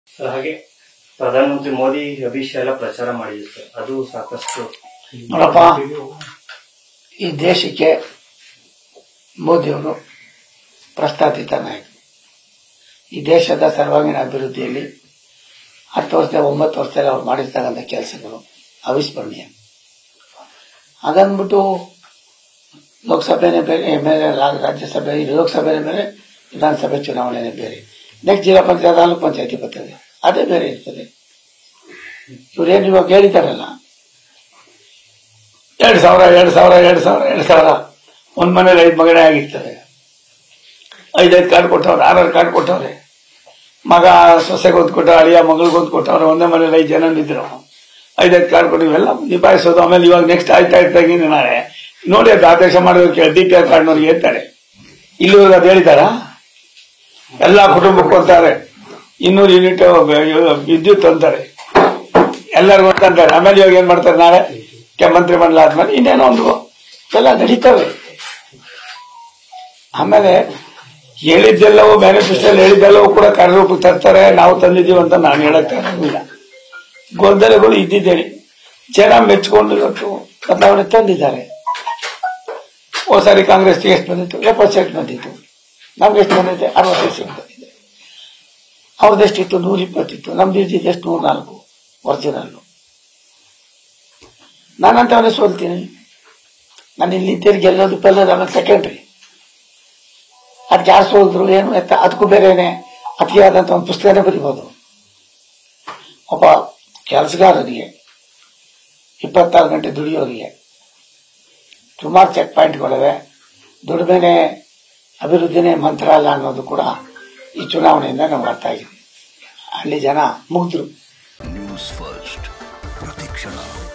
sir ಹಾಗೆ ಪ್ರಧಾನಮಂತ್ರಿ ಮೋದಿ ಅಮಿತ್ ಶಾ ಎಲ್ಲ ಪ್ರಚಾರ ಮಾಡಿದ್ರು ಸರ್ ಅದು ಸಾಕಷ್ಟು ನೋಡಪ್ಪ ಈ ದೇಶಕ್ಕೆ ಮೋದಿಯವರು ಪ್ರಸ್ತಾಪಿತ ನಾಯಕ ಈ ದೇಶದ ಸರ್ವಾಂಗೀಣ ಅಭಿವೃದ್ಧಿಯಲ್ಲಿ ಹತ್ತು ವರ್ಷ ಒಂಬತ್ತು ವರ್ಷದಲ್ಲಿ ಅವ್ರು ಮಾಡಿರ್ತಕ್ಕಂಥ ಕೆಲಸಗಳು ಅವಿಸ್ಮರಣೀಯ ಹಾಗಂದ್ಬಿಟ್ಟು ಲೋಕಸಭೆನೇ ಬೇರೆ ಎಮ್ ಎಲ್ ಎ ರಾಜ್ಯಸಭೆ ಈ ಲೋಕಸಭೆನೇ ಬೇರೆ ವಿಧಾನಸಭೆ ಚುನಾವಣೆನೇ ಬೇರೆ ನೆಕ್ಸ್ಟ್ ಜಿಲ್ಲಾ ಪಂಚಾಯತ್ ತಾಲೂಕು ಪಂಚಾಯತಿ ಬರ್ತದೆ ಅದೇ ಬೇರೆ ಇರ್ತದೆ ಇವ್ರೇನು ಇವಾಗ ಹೇಳಿದಾರಲ್ಲ ಎರಡು ಸಾವಿರ ಎರಡು ಸಾವಿರ ಎರಡು ಸಾವಿರ ಎರಡು ಸಾವಿರ ಒಂದ್ ಮನೇಲಿ ಐದು ಮಗನೇ ಆಗಿರ್ತದೆ ಐದೈದು ಕಾರ್ಡ್ ಕೊಟ್ಟವ್ರೆ ಆರಾರು ಕಾರ್ಡ್ ಕೊಟ್ಟವ್ರೆ ಮಗ ಸೊಸೆಗೆ ಒಂದು ಕೊಟ್ಟ ಅಳಿಯ ಮಗಳಿಗೆ ಒಂದು ಕೊಟ್ಟವ್ರೆ ಒಂದೇ ಮನೇಲಿ ಐದು ಜನ ಇದ್ರು ಐದೈದು ಕಾರ್ಡ್ ಕೊಟ್ಟು ಇವೆಲ್ಲ ನಿಭಾಯಿಸೋದು ಆಮೇಲೆ ಇವಾಗ ನೆಕ್ಸ್ಟ್ ಆಯ್ತಾ ಇರ್ತಾಗಿ ನಾಳೆ ನೋಡಿ ಅದು ಆದೇಶ ಮಾಡೋದಕ್ಕೆ ಡಿ ಪಿ ಆರ್ ಕಾರ್ಡ್ನವ್ರಿಗೆ ಹೇಳ್ತಾರೆ ಇಲ್ಲಿ ಅದು ಹೇಳಿದಾರ ಎಲ್ಲ ಕುಟುಂಬಕ್ಕೂ ಅಂತಾರೆ ಇನ್ನೂರು ಯೂನಿಟ್ ವಿದ್ಯುತ್ ಅಂತಾರೆ ಎಲ್ಲರಿಗೂ ಅಂತಾರೆ ಆಮೇಲೆ ಇವಾಗ ಏನ್ ಮಾಡ್ತಾರೆ ನಾಳೆ ಕೆ- ಮಂತ್ರಿಮಂಡಲ ಆದ್ಮೇಲೆ ಇನ್ನೇನೋ ಒಂದು ಎಲ್ಲ ನಡೀತವೆ ಆಮೇಲೆ ಹೇಳಿದ್ದೆಲ್ಲವೂ ಮ್ಯಾನಿಫೆಸ್ಟೋ ಹೇಳಿದ್ದೆಲ್ಲವೂ ಕೂಡ ಕಾರ್ಯರೂಪಕ್ಕೆ ತರ್ತಾರೆ ನಾವು ತಂದಿದ್ದೀವಿ ಅಂತ ನಾನು ಹೇಳಕ್ ಆಗೋದಿಲ್ಲ ಗೊಂದಲಗಳು ಇದ್ದಿದ್ದೇನೆ ಜನ ಮೆಚ್ಕೊಂಡು ಇವತ್ತು ಬದಲಾವಣೆ ತಂದಿದ್ದಾರೆ ಹೋದ ಸಾರಿ ಕಾಂಗ್ರೆಸ್ಗೆ ಎಷ್ಟು ಬಂದಿತ್ತು ಎಪ್ಪತ್ತು ಸೀಟ್ ಬಂದಿತ್ತು ನಮ್ಗೆ ಎಷ್ಟು ಬಂದಿದೆ ಅರವತ್ತೈದು ಸೀಟ್ ಬಂದಿದೆ ಅವ್ರದ್ದೆಷ್ಟಿತ್ತು ನೂರ ಇಪ್ಪತ್ತಿತ್ತು ನಮ್ದು ಇದ್ದಿದ್ದು ಎಷ್ಟು ನೂರ ನಾಲ್ಕು ಒರಿಜಿನಲ್ಲು ನಾನಂತವನೇ ಸೋಲ್ತೀನಿ ನಾನು ಇಲ್ಲಿ ಇದ್ದೀರಿ ಗೆಲ್ಲೋದು ಪೆಲ್ಲೋದು ಆಮೇಲೆ ಸೆಕೆಂಡ್ರಿ ಅದಕ್ಕೆ ಯಾರು ಸೋಲ್ದ್ರು ಏನು ಎತ್ತ ಅದಕ್ಕೂ ಬೇರೆನೆ ಅದಕ್ಕೆ ಆದಂತ ಒಂದು ಪುಸ್ತಕನೇ ಬರಿಬೋದು ಒಬ್ಬ ಕೆಲಸಗಾರರಿಗೆ ಇಪ್ಪತ್ತಾರು ಗಂಟೆ ದುಡಿಯೋರಿಗೆ ಸುಮಾರು ಚೆಕ್ ಪಾಯಿಂಟ್ಗಳಿವೆ ದುಡಿಮೆನೆ ಅಭಿವೃದ್ಧಿನೇ ಮಂತ್ರ ಅಲ್ಲ ಅನ್ನೋದು ಕೂಡ ಈ ಚುನಾವಣೆಯಿಂದ ನಮ್ಗೆ ಅರ್ಥ ಆಗಿದೆ ಅಲ್ಲಿ ಜನ ಮುಗ್ದ್ರು ನ್ಯೂಸ್ ಫಸ್ಟ್ ಪ್ರತಿಕ್ಷಣ